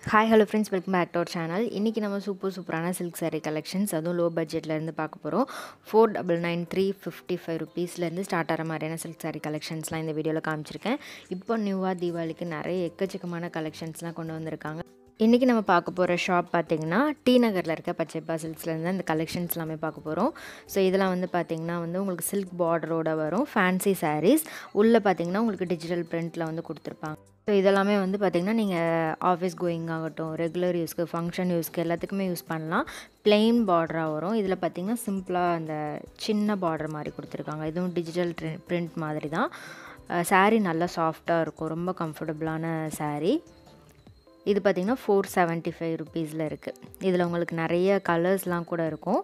hi hello friends welcome back to our channel இன்றைக்கி நம்ம super சூப்பரான சில்க் saree கலெக்ஷன்ஸ் அதுவும் லோ பட்ஜெட்லேருந்து பார்க்க போகிறோம் four double nine three fifty five ருபீஸ்லேருந்து ஸ்டார்ட் ஆகிற மாதிரியான சில்க் saree கலெக்ஷன்ஸ்லாம் இந்த வீடியோவில் காமிச்சிருக்கேன் இப்போ நியூவாக தீபாவளிக்கு நிறைய எக்கச்சக்கமான கலெக்ஷன்ஸ்லாம் கொண்டு வந்திருக்காங்க இன்றைக்கி நம்ம பார்க்க போகிற ஷாப் பார்த்தீங்கன்னா டி நகரில் இருக்க பச்சைப்பா சில்க்ஸ்லேருந்து அந்த கலெக்ஷன்ஸ் எல்லாமே பார்க்க போகிறோம் ஸோ இதெல்லாம் வந்து பார்த்திங்கன்னா வந்து உங்களுக்கு சில்க் பார்டரோட வரும் ஃபேன்சி sarees உள்ளே பார்த்தீங்கன்னா உங்களுக்கு டிஜிட்டல் பிரிண்ட்டில் வந்து கொடுத்துருப்பாங்க ஸோ இதெல்லாமே வந்து பார்த்திங்கன்னா நீங்கள் ஆஃபீஸ் கோயிங் ஆகட்டும் ரெகுலர் யூஸ்க்கு ஃபங்க்ஷன் யூஸ்க்கு எல்லாத்துக்குமே யூஸ் பண்ணலாம் பிளெயின் பார்டராக வரும் இதில் பார்த்திங்கன்னா சிம்பிளாக அந்த சின்ன பார்டர் மாதிரி கொடுத்துருக்காங்க இதுவும் டிஜிட்டல் பிரிண்ட் மாதிரி தான் saree நல்லா சாஃப்டாக இருக்கும் ரொம்ப கம்ஃபர்டபுளான saree இது பார்த்திங்கன்னா ஃபோர் செவன்ட்டி ஃபைவ் ருபீஸில் இருக்குது இதில் உங்களுக்கு நிறைய கலர்ஸ்லாம் கூட இருக்கும்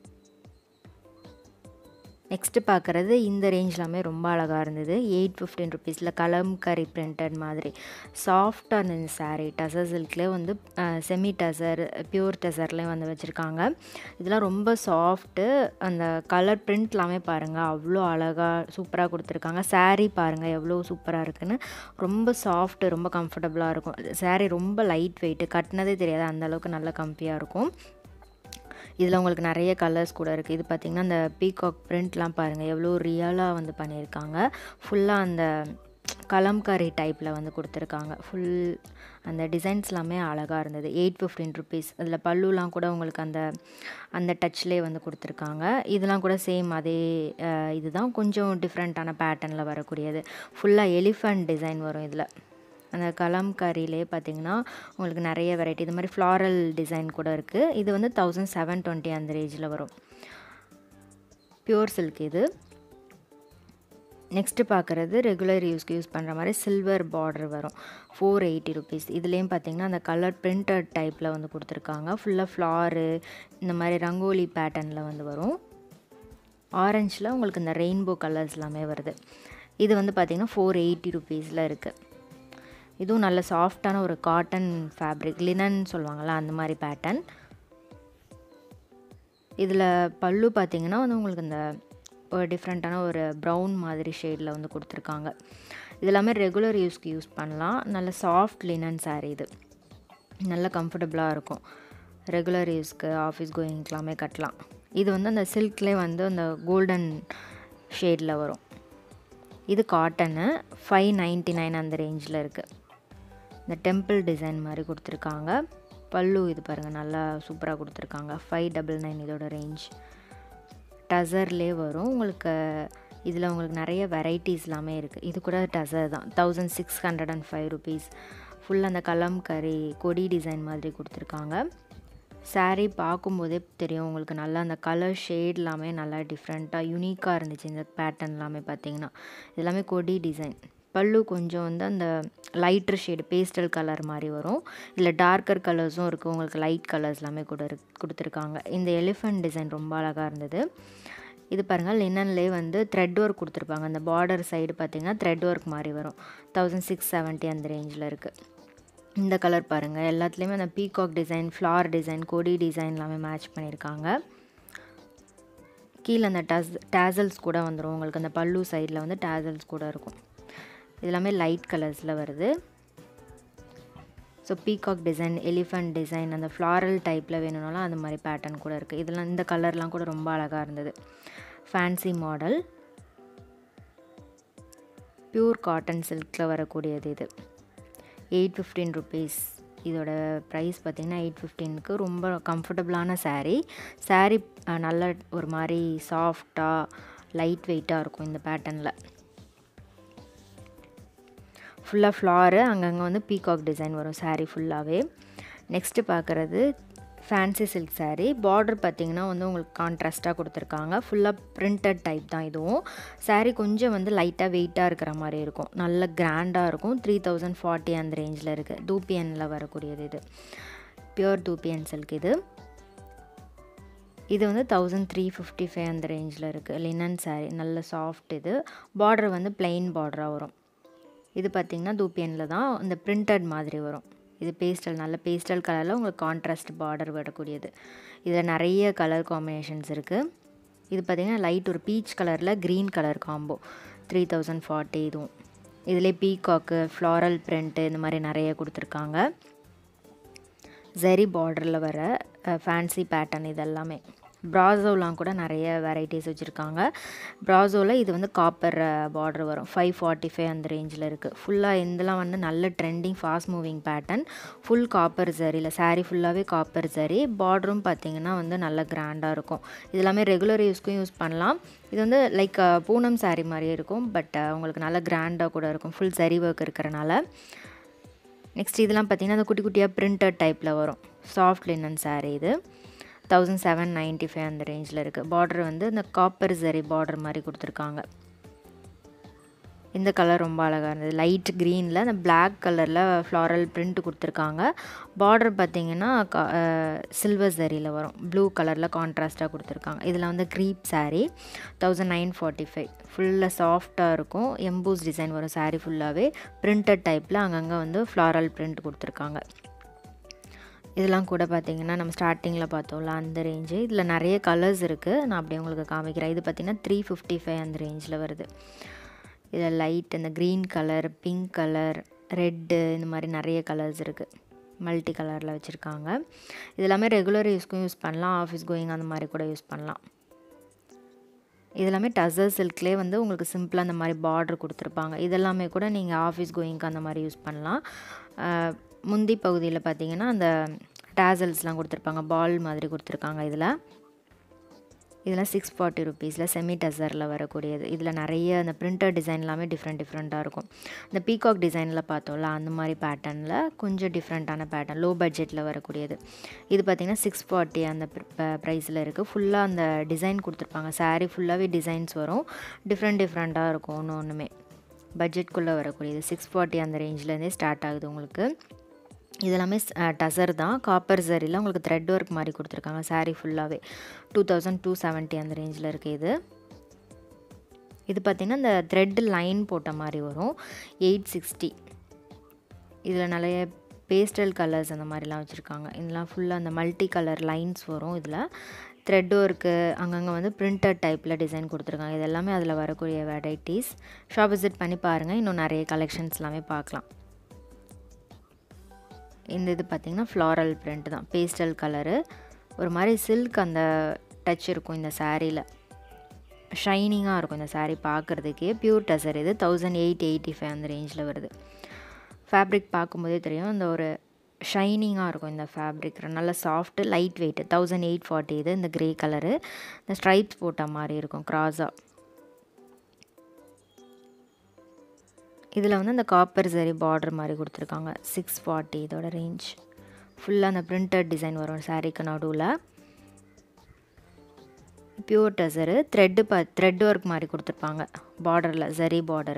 நெக்ஸ்ட்டு பார்க்குறது இந்த ரேஞ்ச்லாமே ரொம்ப அழகாக இருந்தது எயிட் ஃபிஃப்டீன் ருபீஸில் கலம்கரி பிரிண்டட் மாதிரி சாஃப்டாக இருந்தது சாரீ டசர் சில்க்லேயே வந்து செமி டசர் பியூர் டசர்லேயும் வந்து வச்சுருக்காங்க இதெல்லாம் ரொம்ப சாஃப்ட்டு அந்த கலர் பிரிண்ட் எல்லாமே பாருங்கள் அவ்வளோ அழகாக சூப்பராக கொடுத்துருக்காங்க saree பாருங்கள் எவ்வளோ சூப்பராக இருக்குன்னு ரொம்ப சாஃப்ட்டு ரொம்ப கம்ஃபர்டபுளாக இருக்கும் saree ரொம்ப லைட் வெயிட்டு கட்டினதே தெரியாது அந்தளவுக்கு நல்ல கம்ஃபியாக இருக்கும் இதில் உங்களுக்கு நிறைய கலர்ஸ் கூட இருக்குது இது பார்த்திங்கன்னா அந்த பீகாக் பிரிண்ட்லாம் பாருங்கள் எவ்வளோ ரியலாக வந்து பண்ணியிருக்காங்க ஃபுல்லாக அந்த கலம்காரி டைப்பில் வந்து கொடுத்துருக்காங்க ஃபுல் அந்த டிசைன்ஸ் எல்லாமே அழகாக இருந்தது எயிட் ஃபிஃப்டீன் ருபீஸ் அதில் பல்லுலாம் கூட உங்களுக்கு அந்த அந்த டச்லேயே வந்து கொடுத்துருக்காங்க இதெல்லாம் கூட சேம் அதே அஹ், இதுதான் கொஞ்சம் டிஃப்ரெண்ட்டான பேட்டர்னில் வரக்கூடியது ஃபுல்லாக எலிஃபண்ட் டிசைன் வரும் இதில் அந்த கலம்காரிலே பார்த்தீங்கன்னா உங்களுக்கு நிறைய வெரைட்டி இது மாதிரி ஃப்ளாரல் டிசைன் கூட இருக்குது இது வந்து தௌசண்ட் செவன் டுவெண்ட்டி அந்த ரேஞ்சில் வரும் பியூர் சில்க் இது நெக்ஸ்ட்டு பார்க்குறது ரெகுலர் யூஸ்க்கு யூஸ் பண்ணுற மாதிரி சில்வர் பார்டர் வரும் ஃபோர் எயிட்டி ருபீஸ் இதுலேயும் பார்த்தீங்கன்னா அந்த கலர் பிரிண்டட் டைப்பில் வந்து கொடுத்துருக்காங்க ஃபுல்லாக ஃப்ளாரு இந்த மாதிரி ரங்கோலி பேட்டர்னில் வந்து வரும் ஆரஞ்சில் உங்களுக்கு இந்த ரெயின்போ கலர்ஸ் எல்லாமே வருது இது வந்து பார்த்திங்கன்னா ஃபோர் எயிட்டி ருபீஸில் இருக்குது இதுவும் நல்ல சாஃப்டான ஒரு காட்டன் ஃபேப்ரிக் லினன் சொல்லுவாங்கள்ல அந்த மாதிரி பேட்டர்ன் இதில் பல்லு பார்த்தீங்கன்னா வந்து உங்களுக்கு இந்த ஒரு டிஃப்ரெண்ட்டான ஒரு ப்ரௌன் மாதிரி ஷேடில் வந்து கொடுத்துருக்காங்க இது எல்லாமே ரெகுலர் யூஸ்க்கு யூஸ் பண்ணலாம் நல்ல சாஃப்ட் லினன் saree இது நல்ல கம்ஃபர்டபுளாக இருக்கும் ரெகுலர் யூஸ்க்கு ஆஃபீஸ் கோயிங்க்கெலாமே கட்டலாம் இது வந்து அந்த சில்க்லேயே வந்து அந்த கோல்டன் ஷேடில் வரும் இது காட்டனு ஃபைவ் நைன்ட்டி நைன் அந்த ரேஞ்சில் இருக்குது இந்த டெம்பிள் டிசைன் மாதிரி கொடுத்துருக்காங்க பல்லு இது பாருங்கள் நல்லா சூப்பராக கொடுத்துருக்காங்க ஃபைவ் டபுள் நைன் இதோட ரேஞ்ச் டசர்லே வரும் உங்களுக்கு இதில் உங்களுக்கு நிறைய வெரைட்டிஸ் எல்லாமே இருக்குது இது கூட டசர் தான் thousand six hundred and five rupees full அந்த கலம்கரி கொடி டிசைன் மாதிரி கொடுத்துருக்காங்க saree பார்க்கும்போதே தெரியும் உங்களுக்கு நல்லா அந்த கலர் ஷேட் எல்லாமே நல்லா டிஃப்ரெண்ட்டாக யூனிக்காக இருந்துச்சு இந்த பேட்டர்ன் எல்லாமே பார்த்தீங்கன்னா எல்லாமே கொடி டிசைன் பல்லு கொஞ்சம் வந்து அந்த லைட்ரு ஷேடு பேஸ்டல் கலர் மாதிரி வரும் இல்லை டார்க்கர் கலர்ஸும் இருக்குது உங்களுக்கு லைட் கலர்ஸ் எல்லாமே கூட இருக்கு கொடுத்துருக்காங்க இந்த எலிஃபண்ட் டிசைன் ரொம்ப அழகாக இருந்தது இது பாருங்கள் லினன்லேயே வந்து த்ரெட் ஒர்க் கொடுத்துருப்பாங்க அந்த பார்டர் சைடு பார்த்தீங்கன்னா த்ரெட் ஒர்க் மாதிரி வரும் தௌசண்ட் சிக்ஸ் செவன்ட்டி அந்த ரேஞ்சில் இருக்குது இந்த கலர் பாருங்கள் எல்லாத்துலேயுமே அந்த பீகாக் டிசைன் ஃப்ளார் டிசைன் கொடி டிசைன் எல்லாமே மேட்ச் பண்ணியிருக்காங்க கீழே அந்த டஸ் டேசல்ஸ் கூட வந்துடும் உங்களுக்கு அந்த பல்லு சைடில் வந்து டேசல்ஸ் கூட இருக்கும் இது எல்லாமே லைட் கலர்ஸில் வருது so peacock design elephant design அந்த ஃப்ளாரல் டைப்பில் வேணும்னாலும் அந்த மாதிரி பேட்டர்ன் கூட இருக்குது இதெல்லாம் இந்த கலர்லாம் கூட ரொம்ப அழகாக இருந்தது ஃபேன்சி மாடல் பியூர் காட்டன் சில்கில் வரக்கூடியது இது எயிட் ஃபிஃப்டீன் ருபீஸ் இதோட ப்ரைஸ் பார்த்திங்கன்னா எயிட் ஃபிஃப்டீனுக்கு ரொம்ப கம்ஃபர்டபுளான saree saree அஹ், நல்ல ஒரு மாதிரி சாஃப்டாக லைட் வெயிட்டாக இருக்கும் இந்த பேட்டர்னில் ஃபுல்லாக ஃப்ளாரு அங்கங்கே வந்து பீகாக் டிசைன் வரும் saree ஃபுல்லாகவே நெக்ஸ்ட்டு பார்க்குறது ஃபேன்சி சில்க் saree பார்டர் பார்த்தீங்கன்னா வந்து உங்களுக்கு கான்ட்ராஸ்ட்டாக கொடுத்துருக்காங்க ஃபுல்லாக பிரிண்டட் டைப் தான் இதுவும் saree கொஞ்சம் வந்து லைட்டாக வெயிட்டாக இருக்கிற மாதிரி இருக்கும் நல்ல கிராண்டாக இருக்கும் த்ரீ தௌசண்ட் ஃபார்ட்டி அந்த ரேஞ்சில் இருக்குது தூப்பியனில் வரக்கூடியது இது பியூர் தூப்பியன் சில்க் இது இது வந்து தௌசண்ட் த்ரீ ஃபிஃப்டி ஃபைவ் அந்த ரேஞ்சில் இருக்குது லினன் saree நல்ல சாஃப்ட் இது பார்டர் வந்து plain பார்டராக வரும் இது பார்த்திங்கன்னா தூப்பியனில் தான் இந்த பிரிண்டட் மாதிரி வரும் இது பேஸ்டல் நல்ல பேஸ்டல் கலரில் உங்களுக்கு கான்ட்ராஸ்ட் பார்டர் வரக்கூடியது இதில் நிறைய கலர் காம்பினேஷன்ஸ் இருக்குது இது பார்த்திங்கன்னா லைட் ஒரு பீச் கலரில் green colour combo three thousand forty இதுவும் இதிலே பீகாக்கு ஃப்ளாரல் பிரிண்ட்டு இந்த மாதிரி நிறைய கொடுத்துருக்காங்க ஜரி பார்டரில் வர ஃபேன்சி பேட்டர்ன் இது எல்லாமே ப்ராசோலாம் கூட நிறைய வெரைட்டிஸ் வச்சுருக்காங்க ப்ராசோவில் இது வந்து காப்பர் பார்டர் வரும் ஃபைவ் ஃபார்ட்டி ஃபைவ் அந்த ரேஞ்சில் இருக்குது ஃபுல்லாக இதெல்லாம் வந்து நல்ல trending fast moving pattern full copper சரியில் சாரீ ஃபுல்லாகவே காப்பர் சரி பார்டரும் பார்த்திங்கன்னா வந்து நல்ல கிராண்டாக இருக்கும் இது எல்லாமே ரெகுலர் யூஸ்க்கும் யூஸ் பண்ணலாம் இது வந்து லைக் பூனம் சாரீ மாதிரியே இருக்கும் பட் உங்களுக்கு நல்ல கிராண்டாக கூட இருக்கும் ஃபுல் சரி ஒர்க் இருக்கிறனால நெக்ஸ்ட் இதெல்லாம் பார்த்திங்கன்னா அந்த குட்டி குட்டியாக பிரிண்டட் டைப்பில் வரும் சாஃப்ட் லினன் சாரீ இது தௌசண்ட் செவன் நைன்ட்டி ஃபைவ் அந்த ரேஞ்சில் இருக்குது பார்டர் வந்து இந்த காப்பர் சரி பார்டர் மாதிரி கொடுத்துருக்காங்க இந்த கலர் ரொம்ப அழகாக இருந்தது லைட் க்ரீனில் அந்த பிளாக் கலரில் ஃப்ளாரல் பிரிண்ட் கொடுத்துருக்காங்க பார்டர் பார்த்திங்கன்னா சில்வர் சரியில் வரும் ப்ளூ கலரில் கான்ட்ராஸ்ட்டாக கொடுத்துருக்காங்க இதில் வந்து crepe saree thousand nine forty five ஃபுல்லாக சாஃப்டாக இருக்கும் எம்பூஸ் டிசைன் வரும் சாரீ ஃபுல்லாகவே பிரிண்டட் டைப்பில் அங்கங்கே வந்து ஃப்ளாரல் பிரிண்ட் கொடுத்துருக்காங்க இதெல்லாம் கூட பார்த்திங்கன்னா நம்ம ஸ்டார்டிங்கில் பார்த்தோம்ல அந்த ரேஞ்சு இதில் நிறைய கலர்ஸ் இருக்குது நான் அப்படியே உங்களுக்கு காமிக்கிறேன் இது பார்த்திங்கன்னா த்ரீ ஃபிஃப்டி ஃபைவ் அந்த ரேஞ்சில் வருது இதில் லைட் இந்த green colour pink colour red இந்த மாதிரி நிறைய கலர்ஸ் இருக்குது மல்டி கலரில் வச்சுருக்காங்க இது எல்லாமே ரெகுலர் யூஸ்க்கும் யூஸ் பண்ணலாம் ஆஃபீஸ் கோயிங் அந்த மாதிரி கூட யூஸ் பண்ணலாம் இது எல்லாமே டசர் சில்க்லேயே வந்து உங்களுக்கு சிம்பிளாக அந்த மாதிரி பார்டர் கொடுத்துருப்பாங்க இதெல்லாமே கூட நீங்கள் ஆஃபீஸ் கோயிங்க்கு அந்த மாதிரி யூஸ் பண்ணலாம் முந்தி பகுதியில் பார்த்தீங்கன்னா அந்த டேசல்ஸ்லாம் கொடுத்துருப்பாங்க பால் மாதிரி கொடுத்துருக்காங்க இதில் இதெல்லாம் சிக்ஸ் ஃபார்ட்டி ருபீஸில் செமி டசரில் வரக்கூடியது இதில் நிறைய அந்த பிரிண்டர் டிசைன் எல்லாமே டிஃப்ரெண்ட் டிஃப்ரெண்ட்டாக இருக்கும் இந்த பீகாக் டிசைனில் பார்த்தோம்ல அந்த மாதிரி பேட்டர்னில் கொஞ்சம் டிஃப்ரெண்ட்டான பேட்டர்ன் லோ பட்ஜெட்டில் வரக்கூடியது இது பார்த்திங்கன்னா சிக்ஸ் ஃபார்ட்டி அந்த ப்ரைஸில் இருக்குது ஃபுல்லாக அந்த டிசைன் கொடுத்துருப்பாங்க சாரீ ஃபுல்லாகவே டிசைன்ஸ் வரும் டிஃப்ரெண்ட் டிஃப்ரெண்ட்டாக இருக்கும் ஒன்று ஒன்றுமே பட்ஜெட்குள்ளே வரக்கூடியது சிக்ஸ் ஃபார்ட்டி அந்த ரேஞ்சிலேருந்தே ஸ்டார்ட் ஆகுது உங்களுக்கு இதெல்லாமே டசர் தான் காப்பர் சரியில் உங்களுக்கு த்ரெட் ஒர்க் மாதிரி கொடுத்துருக்காங்க சாரீ ஃபுல்லாகவே டூ தௌசண்ட் டூ செவன்ட்டி அந்த ரேஞ்சில் இருக்குது இது இது பார்த்திங்கன்னா இந்த த்ரெட் லைன் போட்ட மாதிரி வரும் எயிட் சிக்ஸ்டி இதில் நிறைய பேஸ்டல் கலர்ஸ் அந்த மாதிரிலாம் வச்சுருக்காங்க இதெல்லாம் ஃபுல்லாக அந்த மல்டி கலர் லைன்ஸ் வரும் இதில் த்ரெட் ஒர்க்கு அங்கங்கே வந்து பிரிண்டட் டைப்பில் டிசைன் கொடுத்துருக்காங்க இது எல்லாமே அதில் வரக்கூடிய வெரைட்டிஸ் ஷாப் விசிட் பண்ணி பாருங்கள் இன்னும் நிறைய கலெக்ஷன்ஸ் எல்லாமே பார்க்கலாம் இந்த இது பார்த்திங்கன்னா ஃப்ளாரல் பிரிண்ட் தான் பேஸ்டல் கலரு ஒரு மாதிரி சில்க் அந்த டச் இருக்கும் இந்த சாரியில் ஷைனிங்காக இருக்கும் இந்த சாரீ பார்க்குறதுக்கே பியூர் டசர் இது தௌசண்ட் எயிட் எயிட்டி ஃபைவ் அந்த ரேஞ்சில் வருது ஃபேப்ரிக் பார்க்கும்போதே தெரியும் அந்த ஒரு ஷைனிங்காக இருக்கும் இந்த ஃபேப்ரிக் நல்ல soft light weight thousand eight forty இது இந்த க்ரே கலரு இந்த ஸ்ட்ரைப்ஸ் போட்ட மாதிரி இருக்கும் க்ராஸாக இதில் வந்து அந்த காப்பர் சரி பார்டர் மாதிரி கொடுத்துருக்காங்க சிக்ஸ் ஃபார்ட்டி இதோட ரேஞ்ச் ஃபுல்லாக அந்த பிரிண்டட் டிசைன் வரும் சாரீக்கு நடுவில் பியூர் டசரு த்ரெட்டு பா த்ரெட் ஒர்க் மாதிரி கொடுத்துருப்பாங்க பார்டரில் சரி பார்டரு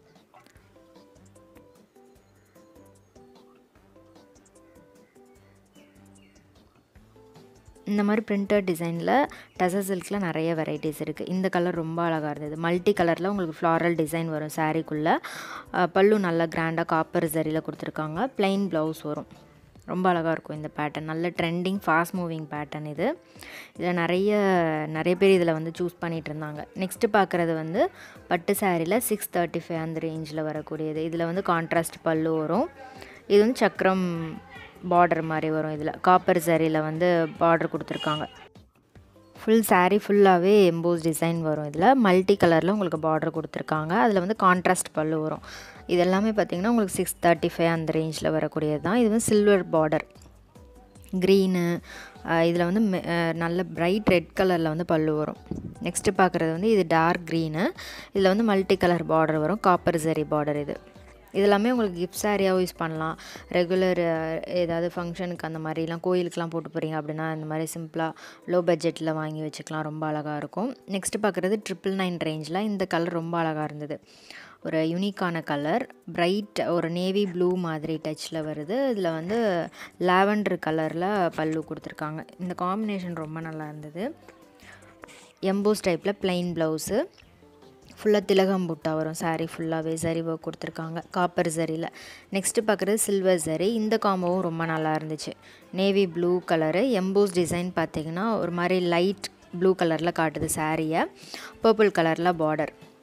இந்த மாதிரி பிரிண்டட் டிசைனில் டசர் சில்கில் நிறைய வெரைட்டிஸ் இருக்குது இந்த கலர் ரொம்ப அழகாக இருந்தது மல்டி கலரில் உங்களுக்கு ஃப்ளாரல் டிசைன் வரும் சாரீக்குள்ளே பல்லு நல்லா கிராண்டாக காப்பர் சரியில் கொடுத்துருக்காங்க ப்ளைன் ப்ளவுஸ் வரும் ரொம்ப அழகாக இருக்கும் இந்த பேட்டர்ன் நல்ல ட்ரெண்டிங் ஃபாஸ்ட் மூவிங் பேட்டர்ன் இது இதில் நிறைய நிறைய பேர் இதில் வந்து சூஸ் பண்ணிகிட்டு இருந்தாங்க நெக்ஸ்ட்டு பார்க்குறது வந்து பட்டு சாரியில் சிக்ஸ் தேர்ட்டி ஃபைவ் அந்த ரேஞ்சில் வரக்கூடியது இதில் வந்து கான்ட்ராஸ்ட் பல்லு வரும் இது வந்து சக்கரம் பார்டர் மாதிரி வரும் இதில் காப்பர் சரியில் வந்து பார்டர் கொடுத்துருக்காங்க ஃபுல் சாரீ ஃபுல்லாகவே எம்போஸ் டிசைன் வரும் இதில் மல்டி கலரில் உங்களுக்கு பார்டர் கொடுத்துருக்காங்க அதில் வந்து கான்ட்ராஸ்ட் பல்லு வரும் இது எல்லாமே பார்த்திங்கன்னா உங்களுக்கு சிக்ஸ் தேர்ட்டி ஃபைவ் அந்த ரேஞ்சில் வரக்கூடியது தான் இது வந்து சில்வர் பார்டர் க்ரீனு இதில் வந்து நல்ல பிரைட் ரெட் கலரில் வந்து பல்லு வரும் நெக்ஸ்ட்டு பார்க்குறது வந்து இது டார்க் க்ரீனு இதில் வந்து மல்டி கலர் பார்டர் வரும் காப்பர் சரி பார்டர் இது இதெல்லாமே உங்களுக்கு கிஃப்ட் சாரியாக யூஸ் பண்ணலாம் ரெகுலர் ஏதாவது ஃபங்க்ஷனுக்கு அந்த மாதிரிலாம் கோயிலுக்கெலாம் போட்டு போகிறீங்க அப்படின்னா இந்த மாதிரி சிம்பிளாக லோ பட்ஜெட்டில் வாங்கி வச்சுக்கலாம் ரொம்ப அழகாக இருக்கும் நெக்ஸ்ட்டு பார்க்குறது ட்ரிபிள் நைன் ரேஞ்சில் இந்த கலர் ரொம்ப அழகாக இருந்தது ஒரு யூனிக்கான கலர் பிரைட் ஒரு நேவி ப்ளூ மாதிரி டச்சில் வருது இதில் வந்து லாவெண்டர் கலரில் பல்லு கொடுத்துருக்காங்க இந்த காம்பினேஷன் ரொம்ப நல்லா இருந்தது எம்போஸ் டைப்பில் ப்ளைன் ப்ளவுஸு ஃபுல்லாக திலகம் புட்டா வரும் சாரீ ஃபுல்லாகவே சரி ஒர்க் கொடுத்துருக்காங்க காப்பர் சரியில் நெக்ஸ்ட்டு பார்க்குறது சில்வர் சரி இந்த காம்போவும் ரொம்ப நல்லா இருந்துச்சு navy blue colour emboss design பார்த்திங்கன்னா ஒரு மாதிரி லைட் ப்ளூ கலரில் காட்டுது சாரியை பர்பிள் கலரில் பார்டர்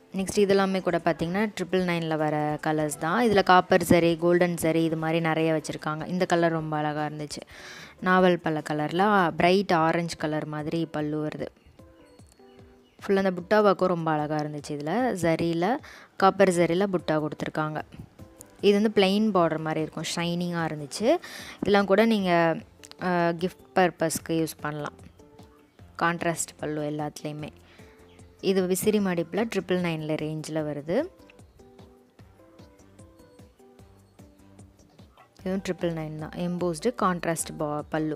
நெக்ஸ்ட் இதெல்லாமே கூட பார்த்திங்கன்னா ட்ரிபிள் நைனில் வர கலர்ஸ் தான் இதில் காப்பர் சரி கோல்டன் சரி இது மாதிரி நிறைய வச்சுருக்காங்க இந்த கலர் ரொம்ப அழகாக இருந்துச்சு நாவல் பல கலரில் பிரைட் ஆரஞ்சு கலர் மாதிரி பல்லு வருது ஃபுல்லாக அந்த புட்டா ஒர்க்கும் ரொம்ப அழகாக இருந்துச்சு இதில் ஜரியில் காப்பர் ஜரியில் புட்டா கொடுத்துருக்காங்க இது வந்து பிளெயின் பார்டர் மாதிரி இருக்கும் ஷைனிங்காக இருந்துச்சு இதெல்லாம் கூட நீங்கள் கிஃப்ட் பர்பஸ்க்கு யூஸ் பண்ணலாம் கான்ட்ராஸ்ட் பல்லு எல்லாத்துலேயுமே இது விசிறி மடிப்பில் ட்ரிபிள் நைனில் ரேஞ்சில் வருது இதுவும் ட்ரிபிள் நைன் தான் எம்போஸ்டு கான்ட்ராஸ்ட் பா பல்லு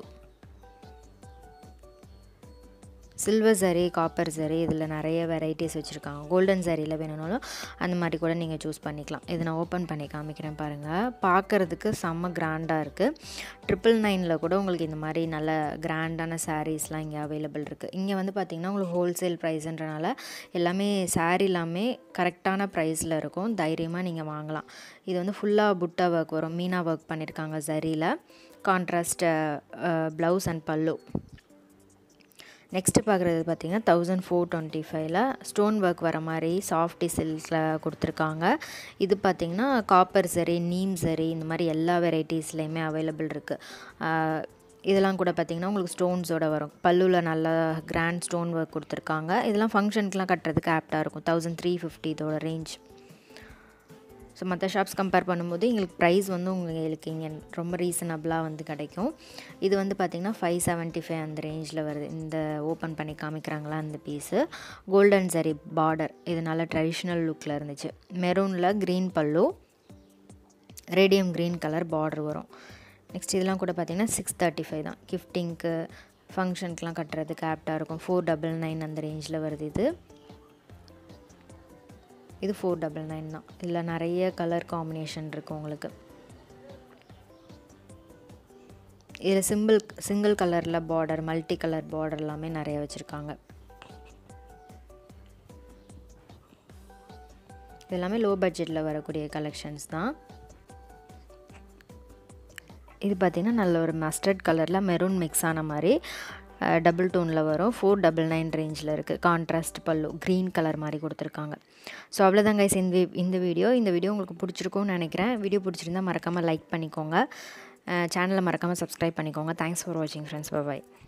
சில்வர் சரி காப்பர் சரி இதில் நிறைய வெரைட்டிஸ் வச்சுருக்காங்க கோல்டன் சரியில் வேணும்னாலும் அந்த மாதிரி கூட நீங்கள் சூஸ் பண்ணிக்கலாம் இதை நான் ஓப்பன் பண்ணி காமிக்கிறேன் பாருங்கள் பார்க்குறதுக்கு செம்ம கிராண்டாக இருக்குது ட்ரிபிள் நைனில் கூட உங்களுக்கு இந்த மாதிரி நல்ல கிராண்டான சாரீஸ்லாம் இங்கே அவைலபிள் இருக்குது இங்கே வந்து பார்த்திங்கன்னா உங்களுக்கு ஹோல்சேல் ப்ரைஸுன்றனால எல்லாமே சாரீ எல்லாமே கரெக்டான ப்ரைஸில் இருக்கும் தைரியமாக நீங்கள் வாங்கலாம் இது வந்து ஃபுல்லாக புட்டா ஒர்க் வரும் மீனா ஒர்க் பண்ணியிருக்காங்க சரியில் contrast blouse and pallu next பார்க்குறது பார்த்திங்கன்னா தௌசண்ட் ஃபோர் டுவெண்ட்டி ஃபைவ்ல ஸ்டோன் ஒர்க் வர மாதிரி சாஃப்டி சில்கில் கொடுத்துருக்காங்க இது பார்த்திங்கன்னா காப்பர் சரி நீம் சரி இந்த மாதிரி எல்லா வெரைட்டிஸ்லேயுமே அவைலபிள் இருக்குது இதெல்லாம் கூட பார்த்திங்கன்னா உங்களுக்கு ஸ்டோன்ஸோட வரும் பல்லுவில் நல்ல கிராண்ட் ஸ்டோன் ஒர்க் கொடுத்துருக்காங்க இதெல்லாம் ஃபங்க்ஷனுக்குலாம் கட்டுறதுக்கு ஆப்டாக இருக்கும் தௌசண்ட் த்ரீ ஃபிஃப்டி இதோட ரேஞ்ச் ஸோ மற்ற ஷாப்ஸ் கம்பேர் பண்ணும்போது எங்களுக்கு ப்ரைஸ் வந்து உங்களுக்கு இங்கே ரொம்ப ரீசனபிளாக வந்து கிடைக்கும் இது வந்து பார்த்திங்கன்னா ஃபைவ் செவன்ட்டி ஃபைவ் அந்த ரேஞ்சில் வருது இந்த ஓப்பன் பண்ணி காமிக்கிறாங்களா அந்த பீஸு கோல்டன் சரி பார்டர் இது நல்ல ட்ரெடிஷ்னல் லுக்கில் இருந்துச்சு மெரூனில் green pallu radium green colour border வரும் நெக்ஸ்ட் இதெல்லாம் கூட பார்த்திங்கன்னா சிக்ஸ் தேர்ட்டி ஃபைவ் தான் கிஃப்டிங்க்கு ஃபங்க்ஷனுக்குலாம் கட்டுறதுக்கு ஆப்டாக இருக்கும் ஃபோர் டபுள் நைன் அந்த ரேஞ்சில் வருது இது இது ஃபோர் டபுள் நைன் தான் இதில் நிறைய கலர் காம்பினேஷன் இருக்குது உங்களுக்கு இதில் சிம்பிள் சிங்கிள் கலரில் பார்டர் மல்டி கலர் பார்டர் எல்லாமே நிறைய வச்சுருக்காங்க இது எல்லாமே லோ பட்ஜெட்டில் வரக்கூடிய கலெக்ஷன்ஸ் தான் இது பார்த்திங்கன்னா நல்ல ஒரு மஸ்டர்ட் கலரில் மெரூன் மிக்ஸ் ஆன மாதிரி டபுள் டோனில் வரும் ஃபோர் டபுள் நைன் ரேஞ்சில் இருக்குது கான்ட்ராஸ்ட் பல்லு க்ரீன் கலர் மாதிரி கொடுத்துருக்காங்க ஸோ அவ்வளோதான் கைஸ் இந்த இந்த வீடியோ இந்த வீடியோ உங்களுக்கு பிடிச்சிருக்கும்னு நினைக்கிறேன் வீடியோ பிடிச்சிருந்தா மறக்காமல் லைக் பண்ணிக்கோங்க சேனலை மறக்காமல் சப்ஸ்கிரைப் பண்ணிக்கோங்க தேங்க்ஸ் ஃபார் வாட்சிங் ஃப்ரெண்ட்ஸ் பாய்